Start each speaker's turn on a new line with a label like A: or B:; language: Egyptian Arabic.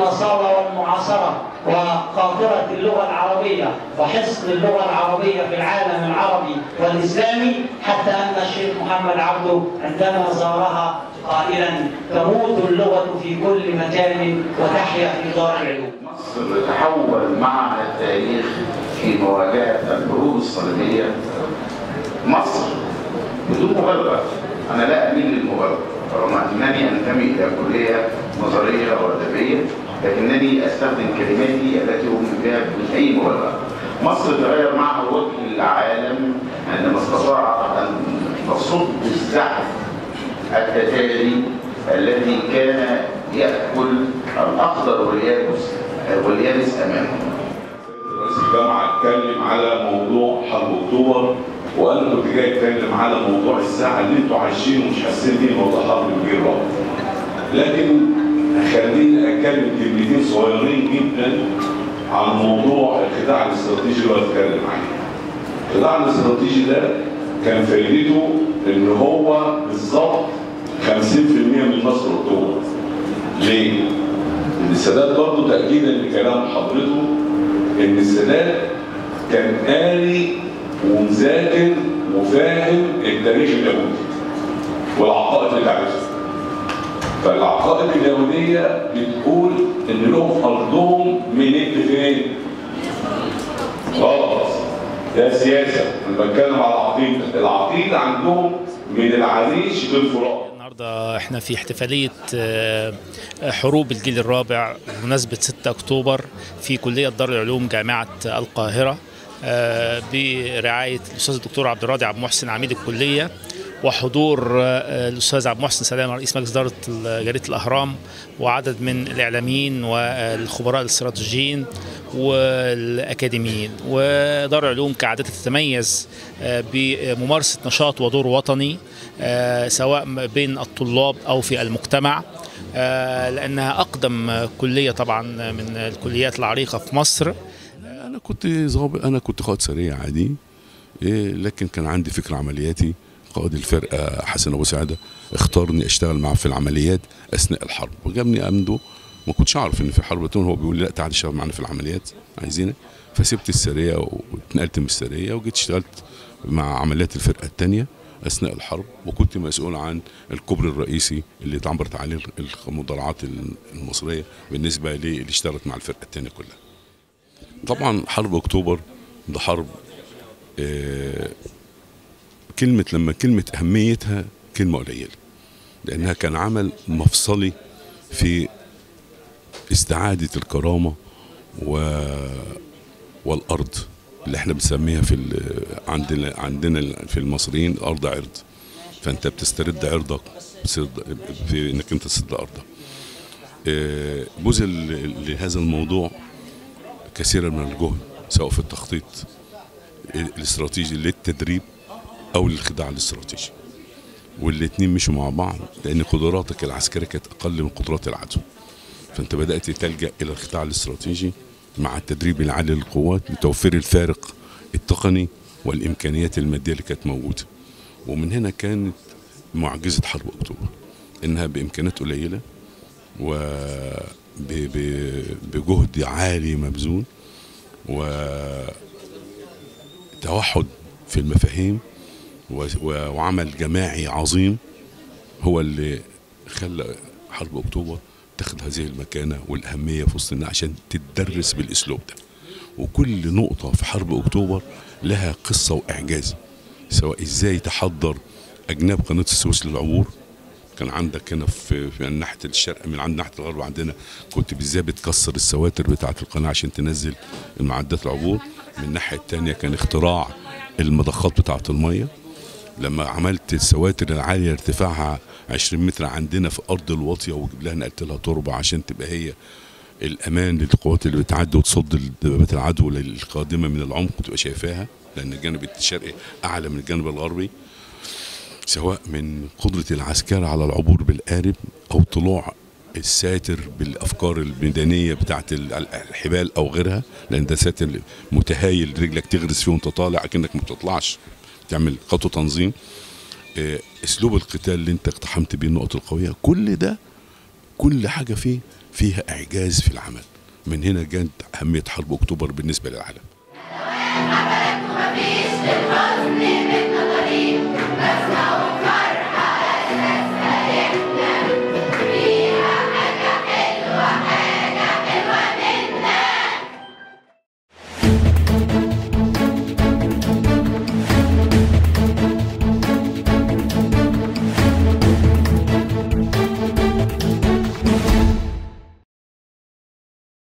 A: الأصالة والمعاصرة وقاطرة اللغة العربية وحصن اللغة العربية في العالم العربي والإسلامي حتى أن الشيخ محمد عبده عندما زارها قائلا تموت اللغة في كل مكان وتحيا في دار العلوم
B: مصر تحول مع التاريخ في مواجهة الحروب الصليبية مصر بدون مبالغة أنا لا أميل للمبالغة رغم أنني أنتمي إلى كلية نظرية وأدبية لكنني أستخدم كلماتي التي أؤمن بها بدون أي مبالغة مصر تغير معها وجه العالم عندما استطاعت أن تصد الزحف التتالي الذي كان يأكل الأخضر واليابس واليابس أمامه
C: رئيس الجامعة اتكلم على موضوع حرب أكتوبر وأنا كنت جاي أتكلم على موضوع الساعة اللي أنتوا عايشينه ومش حاسين بيه موضوع حرب الجيران. لكن خليني أتكلم كلمتين صغيرين جدا عن موضوع الخداع الاستراتيجي اللي هو اتكلم عليه. الخداع الاستراتيجي ده كان فايدته إن هو بالظبط 50% من مصر أكتوبر. ليه؟ إن السادات برضه تأكيدا لكلام حضرته ان السادات كان قاري ومذاكر وفاهم التاريخ اليهودي والعقائد بتاعتهم فالعقائد اليهوديه بتقول ان لهم ارضهم منين لفين؟ خلاص ده سياسه انا بتكلم على العقيده العقيده عندهم من العريش للفرات
D: النهارده احنا في احتفاليه آه، حروب الجيل الرابع بمناسبه 6 اكتوبر في كليه دار العلوم جامعه القاهره آه، برعايه الاستاذ الدكتور عبد الراضي عبد المحسن عميد الكليه وحضور آه، الاستاذ عبد المحسن سلام رئيس مجلس اداره جريده الاهرام وعدد من الاعلاميين والخبراء الاستراتيجيين والاكاديميين ودار العلوم كعادتها تتميز آه، بممارسه نشاط ودور وطني آه، سواء بين الطلاب او في المجتمع آه، لانها اقدم كليه طبعا من الكليات العريقه في مصر
E: انا كنت ظابط انا كنت قائد سريع عادي إيه لكن كان عندي فكر عملياتي قائد الفرقه حسن ابو سعده اختارني اشتغل معاه في العمليات اثناء الحرب وجابني امده ما كنتش اعرف ان في حرب هو بيقول لي لا تعالى اشتغل معانا في العمليات عايزينك فسبت السريه واتنقلت من السريه وجيت اشتغلت مع عمليات الفرقه الثانيه اثناء الحرب وكنت مسؤول عن الكوبري الرئيسي اللي اتعمرت عليه المدرعات المصريه بالنسبه للي اشتغلت مع الفرقه الثانيه كلها. طبعا حرب اكتوبر ده حرب آه كلمه لما كلمه اهميتها كلمه قليله لانها كان عمل مفصلي في استعاده الكرامه و والارض اللي احنا بنسميها في ال- عندنا عندنا في المصريين ارض عرض فانت بتسترد عرضك بتسترد- في انك انت تسد ارضك آه، جزء ل- لهذا الموضوع كثيرا من الجهد سواء في التخطيط الاستراتيجي للتدريب او للخداع الاستراتيجي والاثنين مشوا مع بعض لان قدراتك العسكريه كانت اقل من قدرات العدو فانت بدات تلجا الى الخداع الاستراتيجي مع التدريب العالي للقوات لتوفير الفارق التقني والامكانيات الماديه اللي كانت موجوده ومن هنا كانت معجزه حرب اكتوبر انها بامكانيات قليله و ب- ب- بجهد عالي مبذول وتوحد في المفاهيم و- و- وعمل جماعي عظيم هو اللي خلى حرب اكتوبر تاخد هذه المكانه والاهميه في وسط الناس عشان تدرس بالاسلوب ده وكل نقطه في حرب اكتوبر لها قصه واعجاز سواء ازاي تحضر اجناب قناه السويس للعبور كان عندك هنا في, في من ناحيه الشرق من عند ناحيه الغرب عندنا كنت بالذات بتكسر السواتر بتاعه القناه عشان تنزل المعدات العبور من الناحيه الثانيه كان اختراع المضخات بتاعه الميه لما عملت السواتر العاليه ارتفاعها 20 متر عندنا في ارض الواطيه وجيب لها نقلت لها تربه عشان تبقى هي الامان للقوات اللي بتعدي وتصد الدبابات العدو القادمه من العمق تبقى شايفاها لان الجانب الشرقي اعلى من الجانب الغربي سواء من قدرة العسكرة على العبور بالقارب أو طلوع الساتر بالأفكار الميدانية بتاعت الحبال أو غيرها لأن ده ساتر متهايل رجلك تغرس فيه وأنت طالع أكنك ما بتطلعش تعمل خطوة تنظيم آه، أسلوب القتال اللي أنت اقتحمت بيه النقط القوية كل ده كل حاجة فيه فيها اعجاز في العمل من هنا كانت اهميه حرب اكتوبر بالنسبه للعالم
F: مفيش للحزن من طريق بسمع